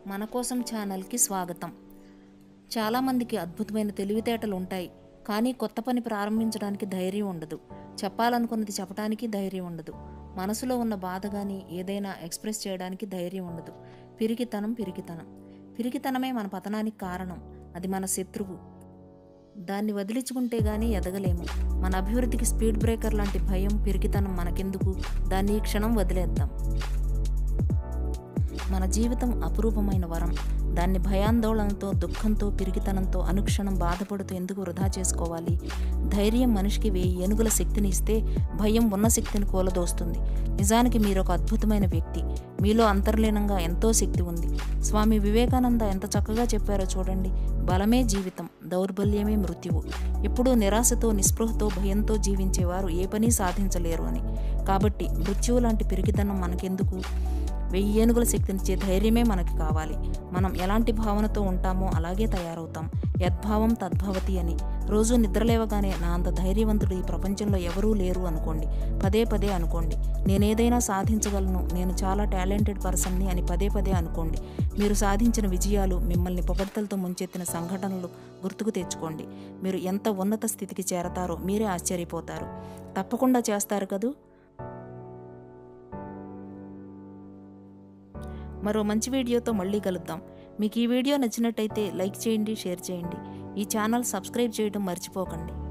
మన కోసం ఛానల్కి స్వాగతం చాలామందికి అద్భుతమైన తెలివితేటలు ఉంటాయి కానీ కొత్త పని ప్రారంభించడానికి ధైర్యం ఉండదు చెప్పాలనుకున్నది చెప్పడానికి ధైర్యం ఉండదు మనసులో ఉన్న బాధ కానీ ఏదైనా ఎక్స్ప్రెస్ చేయడానికి ధైర్యం ఉండదు పిరికితనం పిరికితనం పిరికితనమే మన పతనానికి కారణం అది మన శత్రువు దాన్ని వదిలించుకుంటే గానీ ఎదగలేము మన అభివృద్ధికి స్పీడ్ బ్రేకర్ లాంటి భయం పిరికితనం మనకెందుకు దాన్ని ఈ క్షణం వదిలేద్దాం మన జీవితం అపురూపమైన వరం దాన్ని భయాందోళనతో దుఃఖంతో పిరిగితనంతో అనుక్షణం బాధపడుతూ ఎందుకు వృధా చేసుకోవాలి ధైర్యం మనిషికి వెయ్యి ఏనుగుల శక్తిని ఇస్తే భయం ఉన్న శక్తిని కూలదోస్తుంది నిజానికి మీరు ఒక అద్భుతమైన వ్యక్తి మీలో అంతర్లీనంగా ఎంతో శక్తి ఉంది స్వామి వివేకానంద ఎంత చక్కగా చెప్పారో చూడండి బలమే జీవితం దౌర్బల్యమే మృత్యువు ఎప్పుడూ నిరాశతో నిస్పృహతో భయంతో జీవించేవారు ఏ పని సాధించలేరు అని కాబట్టి మృత్యువు లాంటి పిరిగితనం మనకెందుకు వెయ్యి ఏనుగుల శక్తినిచ్చే ధైర్యమే మనకి కావాలి మనం ఎలాంటి భావనతో ఉంటామో అలాగే తయారవుతాం యద్భావం తద్భవతి అని రోజు నిద్రలేవగానే నా అంత ధైర్యవంతుడు ఈ ప్రపంచంలో ఎవరూ లేరు అనుకోండి పదే పదే అనుకోండి నేనేదైనా సాధించగలను నేను చాలా టాలెంటెడ్ పర్సన్ని అని పదే పదే అనుకోండి మీరు సాధించిన విజయాలు మిమ్మల్ని పొగడ్తలతో ముంచెత్తిన సంఘటనలు గుర్తుకు తెచ్చుకోండి మీరు ఎంత ఉన్నత స్థితికి చేరతారో మీరే ఆశ్చర్యపోతారు తప్పకుండా చేస్తారు కదూ మరో మంచి వీడియోతో మళ్ళీ కలుద్దాం మీకు ఈ వీడియో నచ్చినట్టయితే లైక్ చేయండి షేర్ చేయండి ఈ ఛానల్ సబ్స్క్రైబ్ చేయడం మర్చిపోకండి